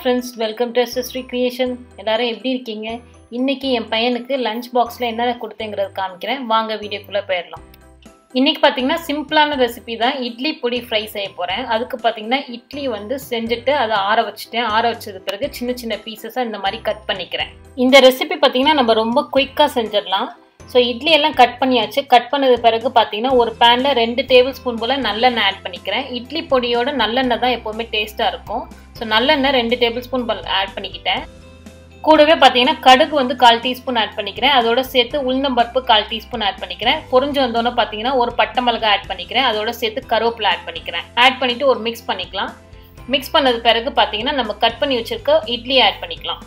friends welcome to எஸ்எஸ்ரீ creation எல்லாரும் எப்படி இருக்கீங்க இன்னைக்கு என் பையனுக்கு லஞ்ச் பாக்ஸில் என்னென்ன கொடுத்தேங்கிறது காமிக்கிறேன் வாங்க வீடியோக்குள்ளே போயிடலாம் இன்னைக்கு பார்த்தீங்கன்னா சிம்பிளான ரெசிபி தான் இட்லி பொடி ஃப்ரை செய்ய போகிறேன் அதுக்கு பார்த்தீங்கன்னா இட்லி வந்து செஞ்சுட்டு அதை ஆற வச்சுட்டேன் ஆற வச்சது பிறகு சின்ன சின்ன பீசஸாக இந்த மாதிரி கட் பண்ணிக்கிறேன் இந்த ரெசிபி பார்த்தீங்கன்னா நம்ம ரொம்ப குயிக்காக செஞ்சிடலாம் ஸோ இட்லி எல்லாம் கட் பண்ணியாச்சு கட் பண்ணது பிறகு பார்த்தீங்கன்னா ஒரு பேனில் ரெண்டு டேபிள் ஸ்பூன் போல் நல்லெண்ணெய் ஆட் பண்ணிக்கிறேன் இட்லி பொடியோட நல்லெண்ணெய் தான் எப்போவுமே டேஸ்ட்டாக இருக்கும் ஸோ நல்லெண்ணெய் ரெண்டு டேபிள் ஸ்பூன் ஆட் பண்ணிக்கிட்டேன் கூடவே பார்த்தீங்கன்னா கடுகு வந்து கால் டீஸ்பூன் ஆட் பண்ணிக்கிறேன் அதோட சேர்த்து உளுந்தம்பருப்பு கால் டீஸ்பூன் ஆட் பண்ணிக்கிறேன் பொறிஞ்சு வந்தோன்னே பார்த்தீங்கன்னா ஒரு பட்டை மிளகா ஆட் பண்ணிக்கிறேன் அதோட சேர்த்து கருவேப்பிலை ஆட் பண்ணிக்கிறேன் ஆட் பண்ணிவிட்டு ஒரு மிக்ஸ் பண்ணிக்கலாம் மிக்ஸ் பண்ணது பிறகு பார்த்தீங்கன்னா நம்ம கட் பண்ணி வச்சுருக்க இட்லி ஆட் பண்ணிக்கலாம்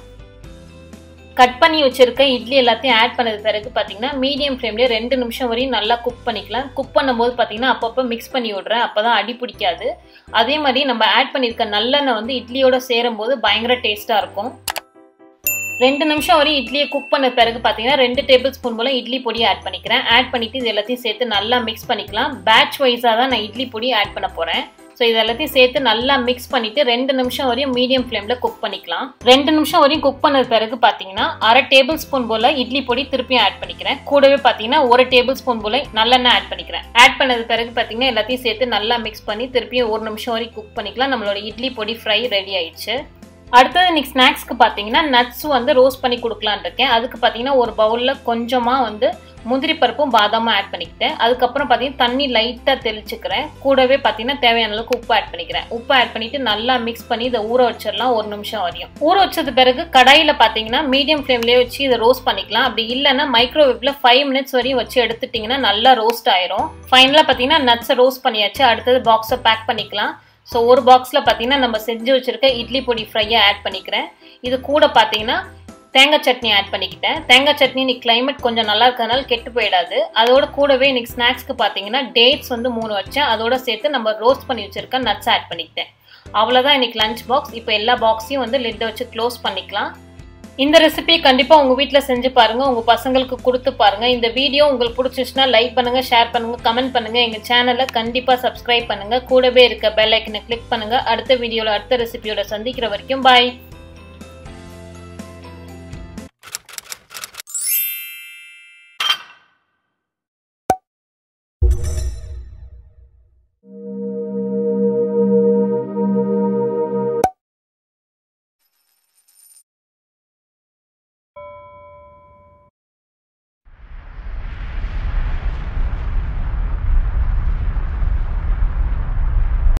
கட் பண்ணி வச்சிருக்க இட்லி எல்லாத்தையும் ஆட் பண்ணது பிறகு பார்த்தீங்கன்னா மீடியம் ஃப்ளேம்லேயே ரெண்டு நிமிஷம் வரையும் நல்லா குக் பண்ணிக்கலாம் குக் பண்ணும்போது பார்த்தீங்கன்னா அப்பப்போ மிக்ஸ் பண்ணி விட்றேன் அப்போ தான் அடி பிடிக்காது அதே மாதிரி நம்ம ஆட் பண்ணியிருக்க நல்லெண்ணெய் வந்து இட்லியோட சேரும் போது பயங்கர டேஸ்ட்டாக இருக்கும் ரெண்டு நிமிஷம் வரையும் இட்லியை குக் பண்ண பிறகு பார்த்தீங்கன்னா ரெண்டு டேபிள் ஸ்பூன் போல் இட்லி பொடி ஆட் பண்ணிக்கிறேன் ஆட் பண்ணிவிட்டு இது எல்லாத்தையும் சேர்த்து நல்லா மிக்ஸ் பண்ணிக்கலாம் பேட்ச் வைஸாக தான் நான் இட்லி பொடி ஆட் பண்ண போகிறேன் ஸோ இது எல்லாத்தையும் சேர்த்து நல்லா மிக்ஸ் பண்ணிட்டு ரெண்டு நிமிஷம் வரையும் மீடியம் ஃப்ளேமில் குக் பண்ணிக்கலாம் ரெண்டு நிமிஷம் வரையும் குக் பண்ணது பிறகு பார்த்தீங்கன்னா அரை டேபிள் ஸ்பூன் போல் இட்லி பொடி திருப்பியும் ஆட் பண்ணிக்கிறேன் கூடவே பார்த்தீங்கன்னா ஒரு டேபிள் ஸ்பூன் போல் நல்லெண்ணெய் ஆட் பண்ணிக்கிறேன் ஆட் பண்ணது பிறகு பார்த்தீங்கன்னா எல்லாத்தையும் சேர்த்து நல்லா மிக்ஸ் பண்ணி திருப்பியும் ஒரு நிமிஷம் வரையும் குக் பண்ணிக்கலாம் நம்மளோட இட்லி பொடி ஃப்ரை ரெடி ஆயிடுச்சு அடுத்தது இன்னைக்கு ஸ்நாக்ஸ்க்கு பார்த்தீங்கன்னா நட்ஸ் வந்து ரோஸ்ட் பண்ணி கொடுக்கலான் இருக்கேன் அதுக்கு பார்த்தீங்கன்னா ஒரு பவுலில் கொஞ்சமாக வந்து முந்திரி பருப்பும் பாதாமும் ஆட் பண்ணிக்கிட்டேன் அதுக்கப்புறம் பார்த்தீங்கன்னா தண்ணி லைட்டாக தெளிச்சுக்கிறேன் கூடவே பார்த்தீங்கன்னா தேவையான அளவுக்கு உப்பு ஆட் பண்ணிக்கிறேன் உப்பு ஆட் பண்ணிட்டு நல்லா மிக்ஸ் பண்ணி இதை ஊற வச்சிடலாம் ஒரு நிமிஷம் வரையும் ஊற வச்சது பிறகு கடாயில் பார்த்தீங்கன்னா மீடியம் ஃப்ளேம்லேயே வச்சு இதை ரோஸ்ட் பண்ணிக்கலாம் அப்படி இல்லைன்னா மைக்ரோவேவ்ல ஃபைவ் மினிட்ஸ் வரையும் வச்சு எடுத்துட்டிங்கன்னா நல்லா ரோஸ்ட் ஆயிரும் ஃபைனலாக பார்த்தீங்கன்னா நட்ஸை ரோஸ்ட் பண்ணியாச்சு அடுத்தது பாக்ஸை பேக் பண்ணிக்கலாம் ஸோ ஒரு பாக்ஸில் பார்த்தீங்கன்னா நம்ம செஞ்சு வச்சுருக்க இட்லி பொடி ஃப்ரையை ஆட் பண்ணிக்கிறேன் இது கூட பார்த்தீங்கன்னா தேங்காய் சட்னி ஆட் பண்ணிக்கிட்டேன் தேங்காய் சட்னி இன்னைக்கு கிளைமேட் கொஞ்சம் நல்லா இருக்கிறதுனால கெட்டு போயிடாது அதோட கூடவே இன்னைக்கு ஸ்நாக்ஸ்க்கு பார்த்தீங்கன்னா டேட்ஸ் வந்து மூணு வச்சேன் அதோட சேர்த்து நம்ம ரோஸ்ட் பண்ணி வச்சுருக்க நட்ஸ் ஆட் பண்ணிக்கிட்டேன் அவ்வளோதான் இன்னைக்கு லஞ்ச் பாக்ஸ் இப்போ எல்லா பாக்ஸையும் வந்து லிட்டை வச்சு க்ளோஸ் பண்ணிக்கலாம் இந்த ரெசிபி கண்டிப்பாக உங்கள் வீட்டில் செஞ்சு பாருங்கள் உங்கள் பசங்களுக்கு கொடுத்து பாருங்கள் இந்த வீடியோ உங்களுக்கு பிடிச்சிச்சுன்னா லைக் பண்ணுங்கள் ஷேர் பண்ணுங்கள் கமெண்ட் பண்ணுங்கள் எங்கள் சேனலை கண்டிப்பாக சப்ஸ்கிரைப் பண்ணுங்கள் கூடவே இருக்க பெல் ஐக்கனை கிளிக் பண்ணுங்கள் அடுத்த வீடியோவில் அடுத்த ரெசிபியோட சந்திக்கிற வரைக்கும் பாய்